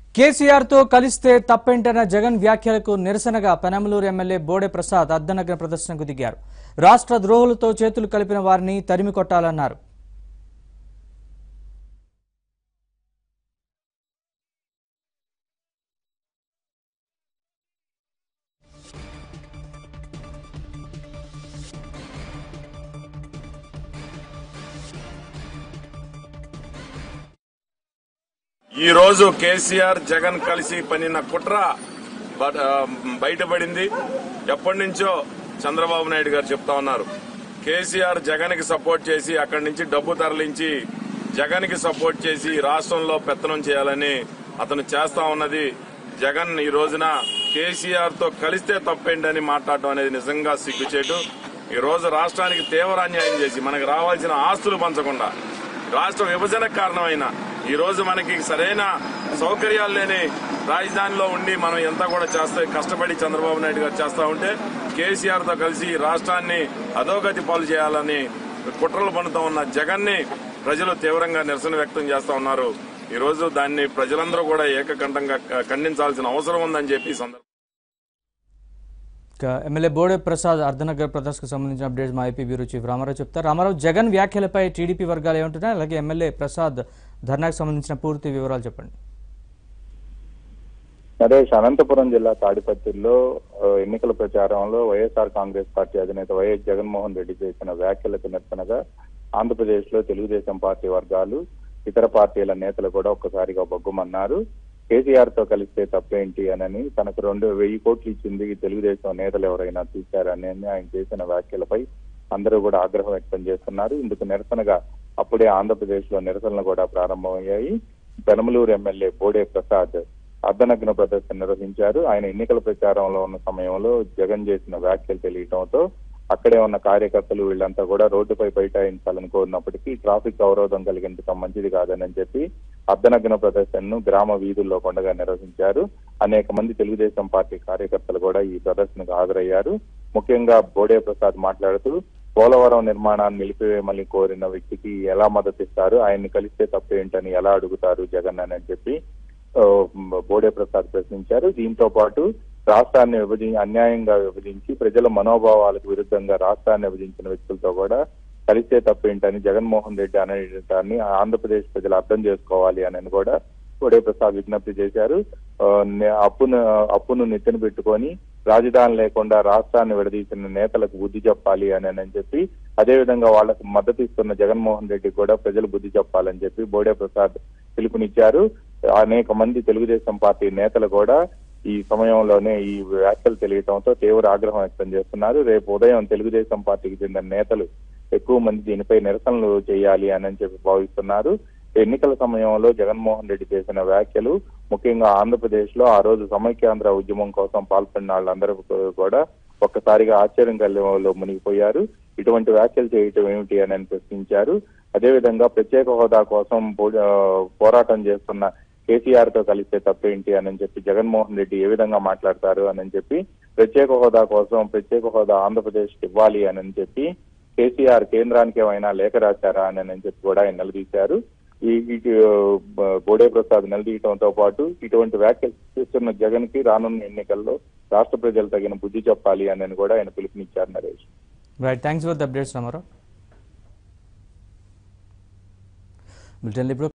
కేసీఆర్ తో కలిస్తే తప్పేంటన్న జగన్ వ్యాఖ్యలకు నిరసనగా పెనమలూరు ఎమ్మెల్యే బోడే ప్రసాద్ అర్ధనగ్న ప్రదర్శనకు దిగారు రాష్ట్ర ద్రోహులతో చేతులు కలిపిన వారిని తరిమి కొట్టాలన్నారు ఈ రోజు కేసీఆర్ జగన్ కలిసి పనిన కుట్ర బ- ఆ, బయటపడింది ఎప్పటి నుంచో చంద్రబాబు నాయుడు గారు చెప్తా ఉన్నారు కేసీఆర్ జగన్ కి సపోర్ట్ చేసి అక్కడి నుంచి డబ్బు తరలించి జగన్ కి సపోర్ట్ చేసి రాష్ట్రంలో పెత్తనం చేయాలని అతను చేస్తా ఉన్నది జగన్ ఈ రోజున కేసీఆర్ తో కలిస్తే తప్పేంటని మాట్లాడటం అనేది నిజంగా సిగ్గుచేటు ఈ రోజు రాష్ట్రానికి తీవ్ర అన్యాయం చేసి మనకు రావాల్సిన ఆస్తులు పంచకుండా రాష్ట్ర విభజనకు కారణమైన ఈ రోజు మనకి సరైన సౌకర్యాలు లేని రాజధానిలో ఉండి మనం ఎంత కూడా చేస్తే కష్టపడి చంద్రబాబు నాయుడు గారు చేస్తా ఉంటే కేసీఆర్ తో కలిసి ఈ రాష్ట్రాన్ని అధోగతి పాలు చేయాలని కుట్రలు పన్నుతా ఉన్న జగన్ ని ప్రజలు తీవ్రంగా నిరసన వ్యక్తం చేస్తా ఉన్నారు ఈ రోజు దాన్ని ప్రజలందరూ కూడా ఏకకంఠంగా ఖండించాల్సిన అవసరం ఉందని చెప్పి ఈ సందర్భంగా ఇక ఎమ్మెల్యే బోడే ప్రసాద్ అర్ధనగర్ ప్రదర్శనకు సంబంధించిన అప్డేట్స్ మా ఐపీ బ్యూరో చీఫ్ రామారావు చెప్తారు రామారావు జగన్ వ్యాఖ్యలపై టీడీపీ వర్గాలు ఏమంటున్నాయి అలాగే ఎమ్మెల్యే ప్రసాద్ ధర్నాకు సంబంధించిన పూర్తి వివరాలు చెప్పండి నరేష్ అనంతపురం జిల్లా తాడిపత్రిలో ఆ, ఎన్నికల ప్రచారంలో వైఎస్ఆర్ కాంగ్రెస్ పార్టీ అధినేత వైఎస్ జగన్మోహన్ రెడ్డి చేసిన వ్యాఖ్యలకు నిరసనగా ఆంధ్రప్రదేశ్ లో తెలుగుదేశం పార్టీ వర్గాలు ఇతర పార్టీల నేతలు కూడా ఒక్కసారిగా బొగ్గుమన్నారు కేసీఆర్ తో కలిస్తే తప్పేంటి అనని తనకు రెండు వెయ్యి కోట్లు ఇచ్చింది ఈ తెలుగుదేశం నేతలు ఎవరైనా చూశారని ఆయన చేసిన వ్యాఖ్యలపై అందరూ కూడా ఆగ్రహం వ్యక్తం చేస్తున్నారు ఇందుకు నిరసనగా అప్పుడే ఆంధ్రప్రదేశ్ లో నిరసనలు కూడా ప్రారంభమయ్యాయి పెనమలూరు ఎమ్మెల్యే బోడే ప్రసాద్ అర్ధనగ్న ప్రదర్శన నిర్వహించారు ఆయన ఎన్నికల ప్రచారంలో ఉన్న సమయంలో జగన్ చేసిన వ్యాఖ్యలు తెలియటంతో అక్కడే ఉన్న కార్యకర్తలు వీళ్ళంతా కూడా రోడ్డుపై బైఠాయించాలని కోరినప్పటికీ ట్రాఫిక్ అవరోధం కలిగించడం మంచిది కాదని చెప్పి అర్ధనగ్న ప్రదర్శనను గ్రామ వీధుల్లో కొండగా నిర్వహించారు అనేక మంది తెలుగుదేశం పార్టీ కార్యకర్తలు కూడా ఈ ప్రదర్శనకు హాజరయ్యారు ముఖ్యంగా బోడే ప్రసాద్ మాట్లాడుతూ పోలవరం నిర్మాణాన్ని నిలిపివేయమని కోరిన వ్యక్తికి ఎలా మద్దతిస్తారు ఆయన్ని కలిస్తే తప్పేంటని ఎలా అడుగుతారు జగన్ అని చెప్పి ఆ, బోడే ప్రసాద్ ప్రశ్నించారు దీంతో పాటు రాష్ట్రాన్ని విభజి అన్యాయంగా విభజించి ప్రజల మనోభావాలకు విరుద్ధంగా రాష్ట్రాన్ని విభజించిన వ్యక్తులతో కూడా కలిస్తే తప్పేంటని జగన్మోహన్ రెడ్డి అనేటాన్ని ఆంధ్రప్రదేశ్ ప్రజలు అర్థం చేసుకోవాలి అని కూడా బోడే ప్రసాద్ విజ్ఞప్తి చేశారు ఆ, నే- అప్పును అప్పును నెత్తిన పెట్టుకొని రాజధాని లేకుండా రాష్ట్రాన్ని విడదీసిన నేతలకు బుద్ధి చెప్పాలి అని అని చెప్పి అదేవిధంగా వాళ్ళకు మద్దతు ఇస్తున్న జగన్మోహన్ రెడ్డి కూడా ప్రజలు బుద్ధి చెప్పాలని చెప్పి బోడే ప్రసాద్ పిలుపునిచ్చారు అనేక మంది తెలుగుదేశం పార్టీ నేతలు కూడా ఈ సమయంలోనే ఈ వ్యాఖ్యలు తెలియటంతో తీవ్ర ఆగ్రహం వ్యక్తం చేస్తున్నారు రేపు ఉదయం తెలుగుదేశం పార్టీకి చెందిన నేతలు ఎక్కువ మంది దీనిపై నిరసనలు చేయాలి అని చెప్పి భావిస్తున్నారు ఎన్నికల సమయంలో జగన్మోహన్ రెడ్డి చేసిన వ్యాఖ్యలు ముఖ్యంగా ఆంధ్రప్రదేశ్ లో ఆ రోజు సమైక్యాంధ్ర ఉద్యమం కోసం పాల్పడిన వాళ్ళందరూ కూడా ఒక్కసారిగా ఆశ్చర్యం కలిలో మునిగిపోయారు ఇటువంటి వ్యాఖ్యలు చేయటం ఏమిటి అని ఆయన ప్రశ్నించారు అదేవిధంగా ప్రత్యేక హోదా కోసం పో- ఆ, పోరాటం చేస్తున్న కేసీఆర్ తో కలిస్తే తప్పేంటి అని చెప్పి జగన్మోహన్ రెడ్డి ఏ విధంగా మాట్లాడతారు అని చెప్పి ప్రత్యేక హోదా కోసం ప్రత్యేక హోదా ఆంధ్రప్రదేశ్ ఇవ్వాలి అని చెప్పి కేసీఆర్ కేంద్రానికి ఏమైనా లేఖ రాశారా అని అని చెప్పి కూడా ఆయన నిలదీశారు ఈ ఇటు బ- బోడే ప్రసాద్ నిలదీయటంతో పాటు ఇటువంటి వ్యాఖ్యలు చేస్తున్న జగన్ కి రానున్న ఎన్నికల్లో రాష్ట్ర ప్రజలు తగిన బుద్ధి చెప్పాలి అని కూడా ఆయన పిలుపునిచ్చారు Naresh right thanks for the updates Ramarao bulletin ఇప్పుడు